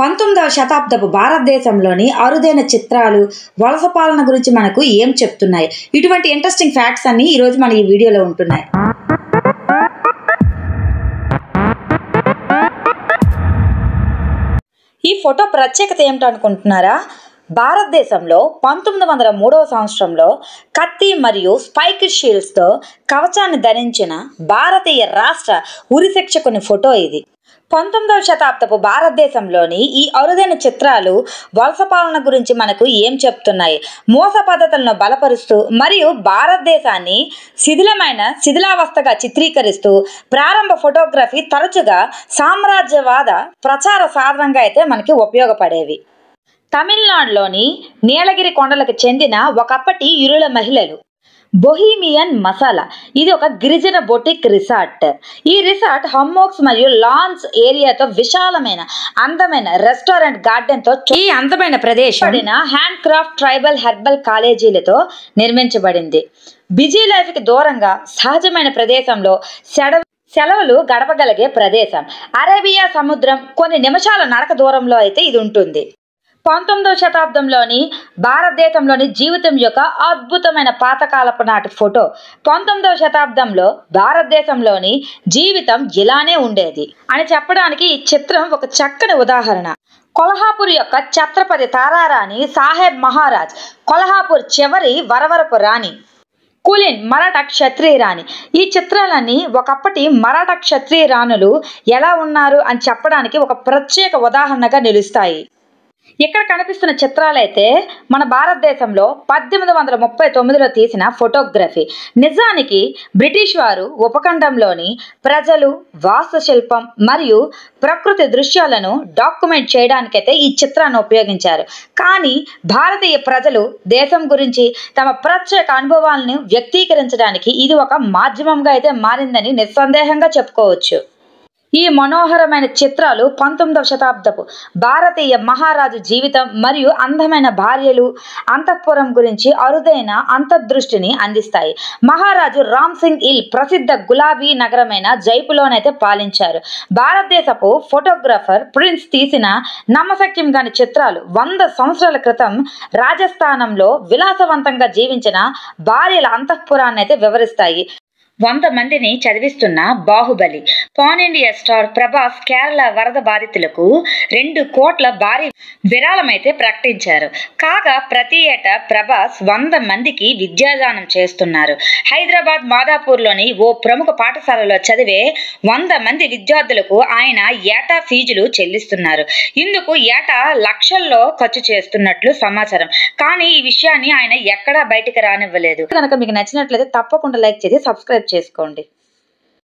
పంతొమ్మిదవ శతాబ్దపు భారతదేశంలోని అరుదైన చిత్రాలు వలస పాలన గురించి మనకు ఏం చెప్తున్నాయి ఇటువంటి ఇంట్రెస్టింగ్ ఫ్యాక్ట్స్ అన్ని ఈరోజు మన ఈ వీడియోలో ఉంటున్నాయి ఈ ఫోటో ప్రత్యేకత ఏమిటో అనుకుంటున్నారా భారతదేశంలో పంతొమ్మిది వందల మూడవ సంవత్సరంలో కత్తి మరియు స్పైక్ షీల్డ్స్తో కవచాన్ని ధరించిన భారతీయ రాష్ట్ర ఉరిశిక్షకుని ఫోటో ఇది పంతొమ్మిదవ శతాబ్దపు భారతదేశంలోని ఈ అరుదైన చిత్రాలు వలస పాలన గురించి మనకు ఏం చెప్తున్నాయి మోస పద్ధతులను బలపరుస్తూ మరియు భారతదేశాన్ని శిథిలమైన శిథిలావస్థగా చిత్రీకరిస్తూ ప్రారంభ ఫోటోగ్రఫీ తరచుగా సామ్రాజ్యవాద ప్రచార సాధనంగా అయితే మనకి ఉపయోగపడేవి తమిళనాడులోని నీలగిరి కొండలకు చెందిన ఒకప్పటి ఇరుల మహిళలు బొహీమియన్ మసాలా ఇది ఒక గిరిజన బొటిక్ రిసార్ట్ ఈ రిసార్ట్ హమ్మోక్స్ మరియు లాన్స్ ఏరియాతో విశాలమైన అందమైన రెస్టారెంట్ గార్డెన్ తో ఈ అందమైన ప్రదేశం హ్యాండ్ క్రాఫ్ట్ ట్రైబల్ హెర్బల్ కాలేజీలతో నిర్మించబడింది బిజీ లైఫ్ కి దూరంగా సహజమైన ప్రదేశంలో సెడ సెలవులు గడపగలిగే ప్రదేశం అరేబియా సముద్రం కొన్ని నిమిషాల నడక దూరంలో అయితే ఇది ఉంటుంది పంతొమ్మిదవ శతాబ్దంలోని భారతదేశంలోని జీవితం యొక్క అద్భుతమైన పాతకాలపు నాటి ఫోటో పంతొమ్మిదవ శతాబ్దంలో భారతదేశంలోని జీవితం ఇలానే ఉండేది అని చెప్పడానికి ఈ చిత్రం ఒక చక్కని ఉదాహరణ కొల్హాపూర్ యొక్క ఛత్రపతి తారారాణి సాహెబ్ మహారాజ్ కొల్హాపూర్ చివరి వరవరపు రాణి కులిన్ మరాఠా క్షత్రియ రాణి ఈ చిత్రాలన్నీ ఒకప్పటి మరాఠా క్షత్రియ రాణులు ఎలా ఉన్నారు అని చెప్పడానికి ఒక ప్రత్యేక ఉదాహరణగా నిలుస్తాయి ఇక్కడ కనిపిస్తున్న చిత్రాలైతే మన భారతదేశంలో పద్దెనిమిది వందల ముప్పై తొమ్మిదిలో తీసిన ఫోటోగ్రఫీ నిజానికి బ్రిటిష్ వారు ఉపఖండంలోని ప్రజలు వాస్తుశిల్పం మరియు ప్రకృతి దృశ్యాలను డాక్యుమెంట్ చేయడానికైతే ఈ చిత్రాన్ని ఉపయోగించారు కానీ భారతీయ ప్రజలు దేశం గురించి తమ ప్రత్యేక అనుభవాలను వ్యక్తీకరించడానికి ఇది ఒక మాధ్యమంగా అయితే మారిందని నిస్సందేహంగా చెప్పుకోవచ్చు ఈ మనోహరమైన చిత్రాలు పంతొమ్మిదవ శతాబ్దపు భారతీయ మహారాజు జీవితం మరియు అందమైన భార్యలు అంతఃపురం గురించి అరుదైన అంతర్దృష్టిని అందిస్తాయి మహారాజు రామ్ సింగ్ ఇల్ ప్రసిద్ధ గులాబీ నగరమైన జైపులోనైతే పాలించారు భారతదేశపు ఫోటోగ్రాఫర్ ప్రిన్స్ తీసిన నమ్మశక్యం కాని చిత్రాలు వంద సంవత్సరాల క్రితం రాజస్థానంలో విలాసవంతంగా జీవించిన భార్యల అంతఃపురాన్ని అయితే వివరిస్తాయి వంద మందిని చదివిస్తున్న Baahubali pan India star Prabhas Kerala వరద బాధితులకు రెండు కోట్ల భారీ విరాళమైతే ప్రకటించారు కాగా ప్రతి ఏటా ప్రభాస్ వంద మందికి విద్యాదానం చేస్తున్నారు హైదరాబాద్ మాదాపూర్లోని ఓ ప్రముఖ పాఠశాలలో చదివే వంద మంది విద్యార్థులకు ఆయన ఏటా ఫీజులు చెల్లిస్తున్నారు ఇందుకు ఏటా లక్షల్లో ఖర్చు చేస్తున్నట్లు సమాచారం కానీ ఈ విషయాన్ని ఆయన ఎక్కడా బయటకు రానివ్వలేదు కనుక మీకు నచ్చినట్లయితే తప్పకుండా లైక్ చేసి సబ్స్క్రైబ్ చేసుకోండి